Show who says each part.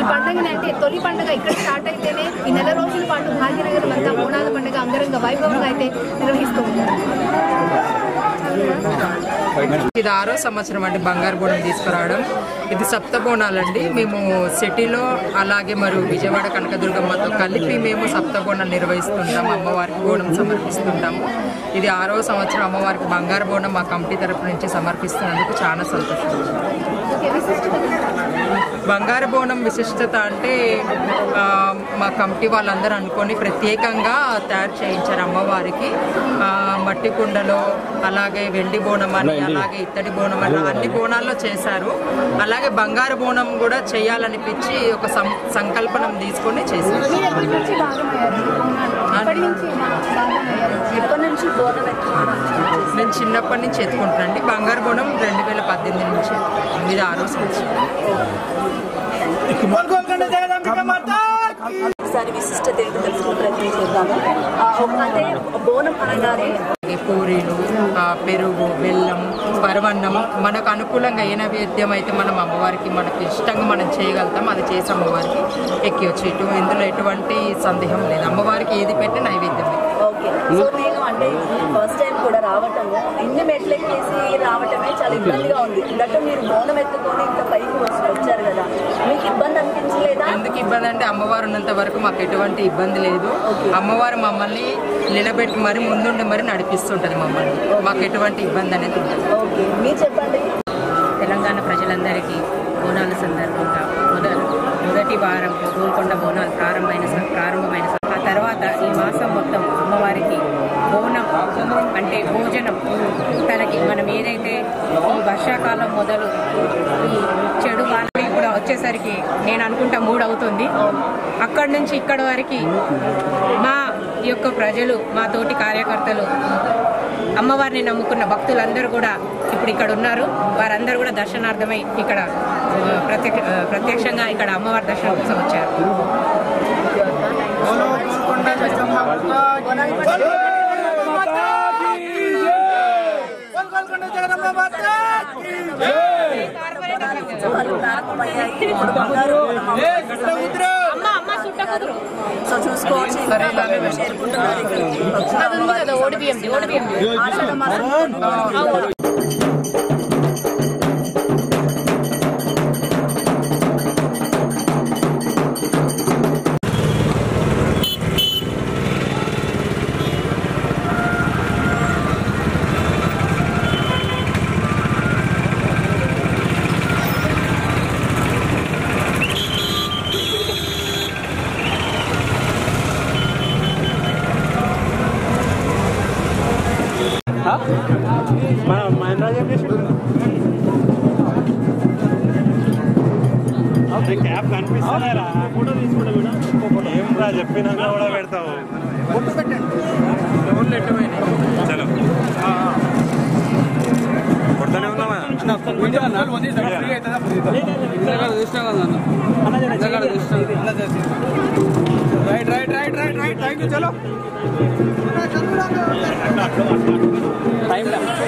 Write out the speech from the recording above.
Speaker 1: ఈ పండుగని అంటే తొలి పండుగ ఇక్కడ స్టార్ట్ అయితేనే ఈ నెల రోజుల పాటు భాగ్యనగరం అంతా బోనాల పండుగ అంగరంగ వైభవంగా అయితే నిర్వహిస్తూ ఉంటారు
Speaker 2: ఇది ఆరో సంవత్సరం అండి బంగారు బోనం తీసుకురావడం ఇది సప్త బోనాలండి మేము సిటీలో అలాగే మరియు విజయవాడ కనకదుర్గమ్మతో కలిపి మేము సప్త బోనం నిర్వహిస్తుంటాం అమ్మవారికి బోనం సమర్పిస్తుంటాము ఇది ఆరో సంవత్సరం అమ్మవారికి బంగారు బోనం మా కమిటీ తరపు నుంచి సమర్పిస్తున్నందుకు చాలా సంతోషం
Speaker 1: ఓకే, విశిష్టత
Speaker 2: బంగారు బోనం విశిష్టత అంటే ఆ, మా కమిటీ వాళ్ళందరూ అనుకొని ప్రత్యేకంగా తయారు చేయించారు అమ్మవారికి ఆ, మట్టి కుండలో అలాగే వెండి బోనం అని అలాగే ఇత్తడి బోనం అని అన్ని బోనాల్లో చేశారు అలాగే బంగారు బోనం కూడా చేయాలనిపించి ఒక సం- సంకల్పనం తీసుకొని చేశారు
Speaker 1: మీరు ఎప్పటి నుంచి భాగమయ్యారు ఎప్పటి నుంచి భాగమయ్యారు
Speaker 3: ఎప్పటి నుంచి బోనం ఎత్తుకోవడం
Speaker 2: నేను చిన్నప్పటి నుంచి ఎత్తుకుంటానండి బంగారు బోనం రెండు వేల పద్దెనిమిది నుంచి ఇది ఆరో సంవత్సరం
Speaker 3: ఒకసారి విశిష్టత ఏంటో తెలుసుకునే ప్రయత్నం చేద్దాము ఆ, ఒక అంటే బోనం అనగానే
Speaker 2: అలాగే పూరీలు ఆ, పెరుగు బెల్లం పరవన్నం మనకు అనుకూలంగా ఏ నైవేద్యం అయితే మనం అమ్మవారికి మనకి ఇష్టంగా మనం చేయగలుగుతాం అది చేసి అమ్మవారికి ఎక్కివచ్చు ఇటు ఇందులో ఎటువంటి సందేహం లేదు అమ్మవారికి ఏది పెట్టి నైవేద్యమే
Speaker 3: ఓకే సో నేను అంటే ఫస్ట్ టైం కూడా రావటము ఇన్ని మెట్లు ఎక్కేసి రావటమే చాలా ఇబ్బందిగా ఉంది దట్టు మీరు బోనం ఎత్తుకొని ఇంత పైకి వచ్చి వచ్చారు కదా మీకు ఇబ్బంది అనిపించలేదా
Speaker 2: ఎందుకు ఇబ్బంది అంటే అమ్మవారు ఉన్నంత వరకు మాకు ఎటువంటి ఇబ్బంది లేదు అమ్మవారు మమ్మల్ని నిలబెట్టి మరి ముందుండి మరి నడిపిస్తుంటది మమ్మల్ని మాకు ఎటువంటి ఇబ్బంది అనేది ఉండదు
Speaker 3: ఓకే మీరు చెప్పండి
Speaker 4: తెలంగాణ ప్రజలందరికీ బోనాల సందర్భంగా మొదటి మొదటి వారం గోల్కొండ బోనాలు ప్రారంభమైన స- ప్రారంభమైన స- ఆ తర్వాత ఈ మాసం మొత్తం అమ్మవారికి బోనం అంటే భోజనం తనకి మనం ఏదైతే ఈ వర్షాకాలం మొదలు ఈ చెడు వానలు కూడా వచ్చేసరికి నేను అనుకుంటా మూడు అవుతుంది అక్కడి నుంచి ఇక్కడి వరకు మా యొక్క ప్రజలు మా తోటి కార్యకర్తలు అమ్మవారిని నమ్ముకున్న భక్తులందరూ కూడా ఇప్పుడు ఇక్కడ ఉన్నారు వారందరూ కూడా దర్శనార్థమై ఇక్కడ ఆ, ప్రత్యక్ష ఆ, ప్రత్యక్షంగా ఇక్కడ అమ్మవారి దర్శనం కోసం వచ్చారు
Speaker 3: వాళ్ళు ప్రారంభమయ్యాయి ఇప్పుడు బంగారు బోనం సో చూసుకోవచ్చు ఇంకా భక్తులు చేరుకుంటున్నారు ఇక్కడికి భక్తులు అమ్మవారిని సమర్పిస్తున్నారు. ఆషాఢ మాసం
Speaker 5: మన మహేంద్ర చెప్పేసి క్యాప్ కనిపిస్తున్నారా ఫోటో తీసుకుంటా కూడా ఏం రా చెప్పినాక కూడా పెడతావు చలో కొడతానే ఉన్నామా
Speaker 6: right right right right right thank you చలో టైం